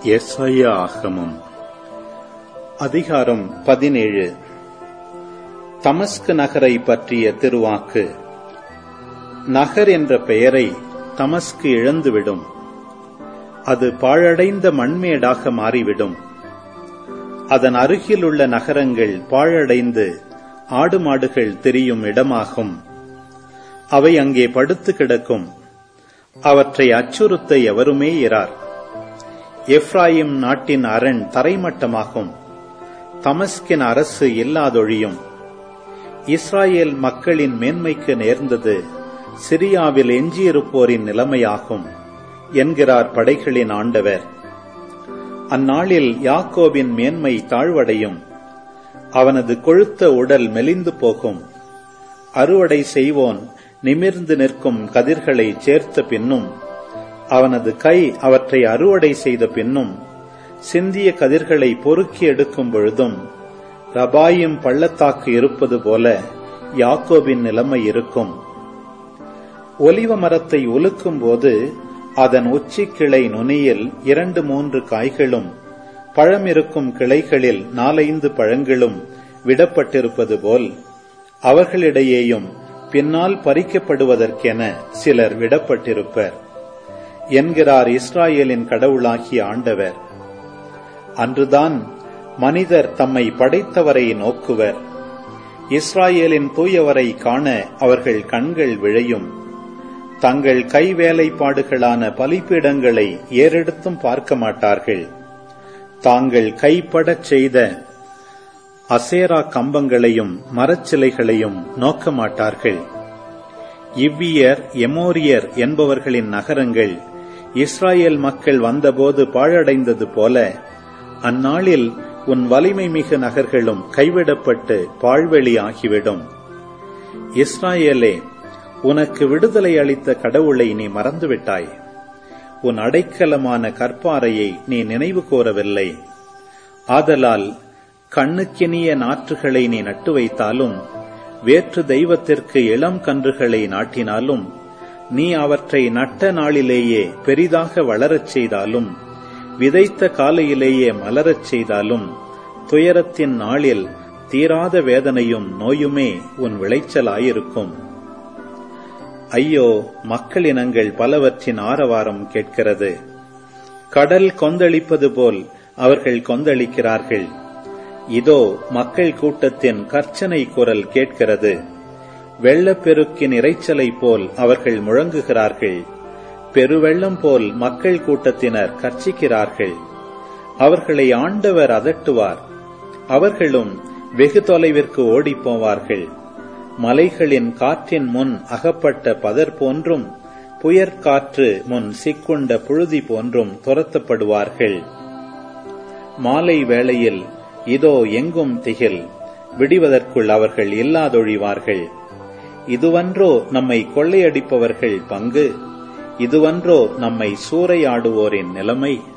எஸ்ஐயா ஆகமம் அதிகாரம் பதினேழு தமஸ்கு நகரை பற்றிய திருவாக்கு நகர் என்ற பெயரை தமஸ்கு இழந்துவிடும் அது பாழடைந்த மண்மேடாக மாறிவிடும் அதன் அருகிலுள்ள நகரங்கள் பாழடைந்து ஆடு மாடுகள் திரியும் இடமாகும் அவை அங்கே படுத்து கிடக்கும் அவற்றை அச்சுறுத்த எவருமே இரார் எப்ராயிம் நாட்டின் அரண் தரைமட்டமாகும் தமஸ்கின் அரசு இல்லாதொழியும் இஸ்ராயேல் மக்களின் மேன்மைக்கு நேர்ந்தது சிரியாவில் எஞ்சியிருப்போரின் நிலைமையாகும் என்கிறார் படைகளின் ஆண்டவர் அந்நாளில் யாக்கோபின் மேன்மை தாழ்வடையும் அவனது கொழுத்த உடல் மெலிந்து போகும் அறுவடை செய்வோன் நிமிர்ந்து நிற்கும் கதிர்களை சேர்த்த பின்னும் அவனது கை அவற்றை அறுவடை செய்த பின்னும் சிந்திய கதிர்களை பொறுக்கி எடுக்கும் பொழுதும் ரபாயும் பள்ளத்தாக்கு இருப்பது போல யாக்கோபின் நிலைமை இருக்கும் ஒலிவ மரத்தை உலுக்கும் போது அதன் உச்சி கிளை நுனியில் இரண்டு மூன்று காய்களும் பழம் இருக்கும் கிளைகளில் நாலைந்து பழங்களும் விடப்பட்டிருப்பது போல் அவர்களிடையேயும் பின்னால் பறிக்கப்படுவதற்கென சிலர் விடப்பட்டிருப்பர் என்கிறார் இஸ்ராயேலின் கடவுளாகிய ஆண்டவர் அன்றுதான் மனிதர் தம்மை படைத்தவரை நோக்குவர் இஸ்ராயேலின் தூயவரை காண அவர்கள் கண்கள் விழையும் தங்கள் கைவேலைப்பாடுகளான பலிப்பீடங்களை ஏறெடுத்தும் பார்க்க மாட்டார்கள் தாங்கள் கைப்படச் செய்த அசேரா கம்பங்களையும் மரச்சிலைகளையும் நோக்க மாட்டார்கள் இவ்வியர் எமோரியர் என்பவர்களின் நகரங்கள் இஸ்ராயேல் மக்கள் வந்தபோது பாழடைந்தது போல அந்நாளில் உன் வலிமை மிகு நகர்களும் கைவிடப்பட்டு பாழ்வெளி ஆகிவிடும் இஸ்ராயேலே உனக்கு விடுதலை அளித்த கடவுளை நீ மறந்துவிட்டாய் உன் அடைக்கலமான கற்பாறையை நீ நினைவு கோரவில்லை ஆதலால் கண்ணுக்கினிய நாற்றுகளை நீ நட்டு வைத்தாலும் வேற்று தெய்வத்திற்கு இளம் கன்றுகளை நாட்டினாலும் நீ அவற்றை நட்ட நாளிலேயே பெரிதாக வளரச் செய்தாலும் விதைத்த காலையிலேயே மலரச் செய்தாலும் துயரத்தின் நாளில் தீராத வேதனையும் நோயுமே உன் விளைச்சலாயிருக்கும் ஐயோ மக்களினங்கள் பலவற்றின் ஆரவாரம் கேட்கிறது கடல் கொந்தளிப்பது போல் அவர்கள் கொந்தளிக்கிறார்கள் இதோ மக்கள் கூட்டத்தின் கர்ச்சனை குரல் கேட்கிறது வெள்ளப்பெருக்கின் இறைச்சலை போல் அவர்கள் முழங்குகிறார்கள் பெருவெள்ளம் போல் மக்கள் கூட்டத்தினர் கர்ச்சிக்கிறார்கள் அவர்களை ஆண்டவர் அதட்டுவார் அவர்களும் வெகு தொலைவிற்கு ஓடிப்போவார்கள் மலைகளின் காற்றின் முன் அகப்பட்ட பதர் போன்றும் புயற்காற்று முன் சிக்குண்ட புழுதி போன்றும் துரத்தப்படுவார்கள் மாலை வேளையில் இதோ எங்கும் திகில் விடிவதற்குள் அவர்கள் இல்லாதொழிவார்கள் இதுவன்றோ நம்மை கொள்ளையடிப்பவர்கள் பங்கு இதுவன்றோ நம்மை சூறையாடுவோரின் நிலைமை